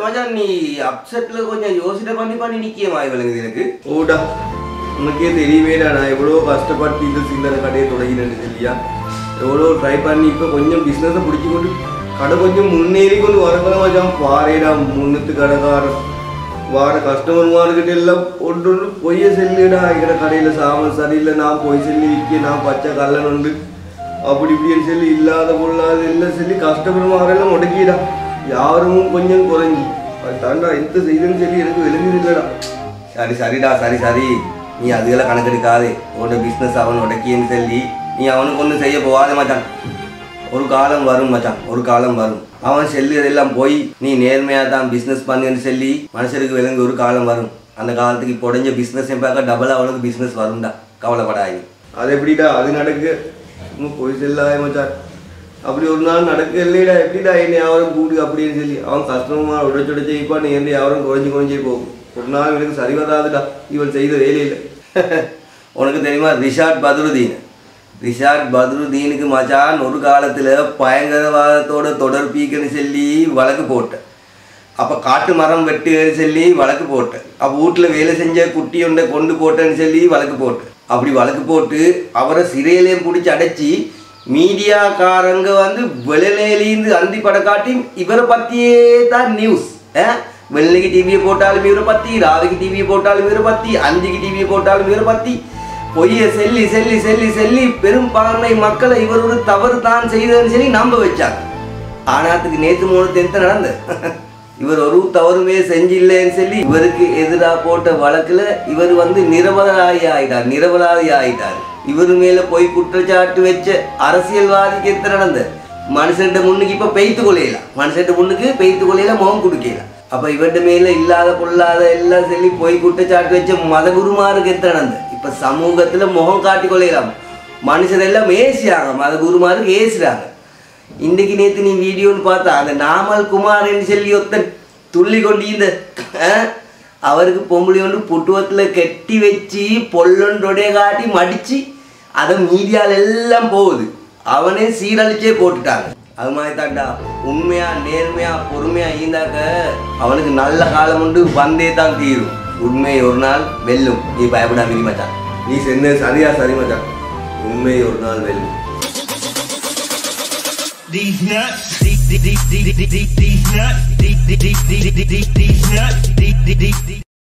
மச்சான் நீ அப்செட்ல கொஞ்சம் யோசனை பண்ணி பண்ணி நிக்கியமா இவளுங்க எனக்கு ஓடா உனக்கே தெரியவேடா நான் எவ்வளோ கஷ்டப்பட்டு இந்த சில்லறை கடையை தொடங்கினேன்னு சொல்லியா எவ்வளோ ட்ரை பண்ணி இப்போ கொஞ்சம் பிஸ்னஸை பிடிச்சி கொண்டு கடை கொஞ்சம் முன்னேறி கொண்டு வரக்கலாம் மச்சான் பாரேடா முன்னத்து கடைக்காரன் வார கஸ்டமர்மார்கிட்ட எல்லாம் ஒன்று ஒன்று பொய்ய செல்லுடா இருக்கிற கடையில் சாமான் சரியில்லை நான் பொய் சொல்லி விற்க நான் பச்சை கல்லன் உண்டு அப்படி இப்படின்னு சொல்லி இல்லாத பொருளாத எல்லாம் சொல்லி கஸ்டமர்மாரெல்லாம் முடக்கிடா யாரும் கொஞ்சம் குறைஞ்சி அது தாண்டா எந்த செய்துன்னு சொல்லி எனக்கு விளங்குது இல்லைடா சரி சரிடா சரி சரி நீ அதுகளை கணக்கெடுக்காது உன்னோட பிஸ்னஸ் அவன் உடக்கின்னு சொல்லி நீ அவனுக்கு ஒன்றும் செய்ய போகாத மச்சான் ஒரு காலம் வரும் மச்சான் ஒரு காலம் வரும் அவன் செல்லு இதெல்லாம் போய் நீ நேர்மையாக தான் பிஸ்னஸ் பண்ணுன்னு சொல்லி மனுஷருக்கு விளங்கு ஒரு காலம் வரும் அந்த காலத்துக்கு இப்போ உடஞ்ச பிஸ்னஸ் பார்க்க டபுளாக அவனுக்கு பிஸ்னஸ் வரும்டா கவலைப்படாதீங்க அது எப்படிடா அது நடக்கு சும்மா போய் செல்லாய மச்சான் அப்படி ஒரு நாள் நடக்க இல்லைடா எப்படிடா என்ன யாரும் கூடு அப்படின்னு சொல்லி அவன் கஷ்டமா உடைச்சு உடைச்சு இப்போ நீ என்ன யாரும் குறைஞ்சி குறைஞ்சே போகும் ஒரு நாள் எனக்கு சரி வராதுடா இவன் செய்த வேலையில் உனக்கு தெரியுமா ரிஷாட் பத்ருதீன் ரிஷாட் பத்ருதீனுக்கு மச்சான் ஒரு காலத்தில் பயங்கரவாதத்தோட தொடர் பீக்குன்னு சொல்லி வழக்கு போட்டேன் அப்போ காட்டு மரம் வெட்டுன்னு சொல்லி வழக்கு போட்டேன் அப்போ வீட்டில் வேலை செஞ்ச குட்டி ஒன்றை கொண்டு போட்டேன்னு சொல்லி வழக்கு போட்டேன் அப்படி வழக்கு போட்டு அவரை சிறையிலையும் பிடிச்சி அடைச்சி மீடியாக்காரங்க வந்து வெளியிலேருந்து அந்தி படம் காட்டி இவரை பற்றியே தான் நியூஸ் வெள்ளைக்கு டிவியை போட்டாலும் இவரை பற்றி ராவிக்கு டிவியை போட்டாலும் இவரை பற்றி அஞ்சுக்கு டிவியை போட்டாலும் இவரை பற்றி பொய்ய செல்லி செல்லி செல்லி செல்லி பெரும்பான்மை மக்களை இவர் ஒரு தவறு தான் செய்ததுன்னு சொல்லி நம்ப வச்சாங்க ஆனாத்துக்கு நேற்று மூணு தென்த்த நடந்து இவர் ஒரு தவறுமே செஞ்சில்லைன்னு சொல்லி இவருக்கு எதிராக போட்ட வழக்குல இவர் வந்து நிரபராதி ஆயிட்டார் நிரபராதி ஆயிட்டார் இவர் மேல போய் குற்றச்சாட்டு வச்ச அரசியல்வாதிக்கு எத்த நடந்த மனுஷன்ட முன்னுக்கு இப்ப பெய்த்து கொள்ளையலாம் மனுஷன்ட முன்னுக்கு பெய்த்து கொள்ளையில முகம் கொடுக்கலாம் அப்ப இவர்ட மேல இல்லாத பொல்லாத எல்லாம் சொல்லி போய் குற்றச்சாட்டு வச்ச மதகுருமாருக்கு எத்த நடந்த இப்ப சமூகத்துல முகம் காட்டி கொள்ளையலாம் மனுஷர் எல்லாம் ஏசியாங்க மதகுருமாருக்கு ஏசுறாங்க இன்னைக்கு நேத்து நீ வீடியோன்னு பார்த்தா அந்த நாமல் குமார்னு சொல்லி ஒருத்தன் துள்ளி கொண்டு இந்த அஹ், அவருக்கு பொம்பளை ஒன்று புட்டுவத்தில் கட்டி வச்சு பொல்லொன்றொடைய காட்டி மடிச்சு அதை மீடியால எல்லாம் போகுது அவனே சீரழிச்சே போட்டுட்டாங்க அது மாதிரி தான்டா உண்மையா நேர்மையா பொறுமையா இருந்தாக்க அவனுக்கு நல்ல காலம் உண்டு வந்தே தான் தீரும் உண்மை ஒரு நாள் வெல்லும் நீ பயப்படாம மச்சான் நீ சென்ன சரியா சரி மச்சான் உண்மை ஒரு நாள் வெல்லும் These nuts, these, these, these, these, these, these nuts, these, these, these, these, these, these nuts, these, these, these, these.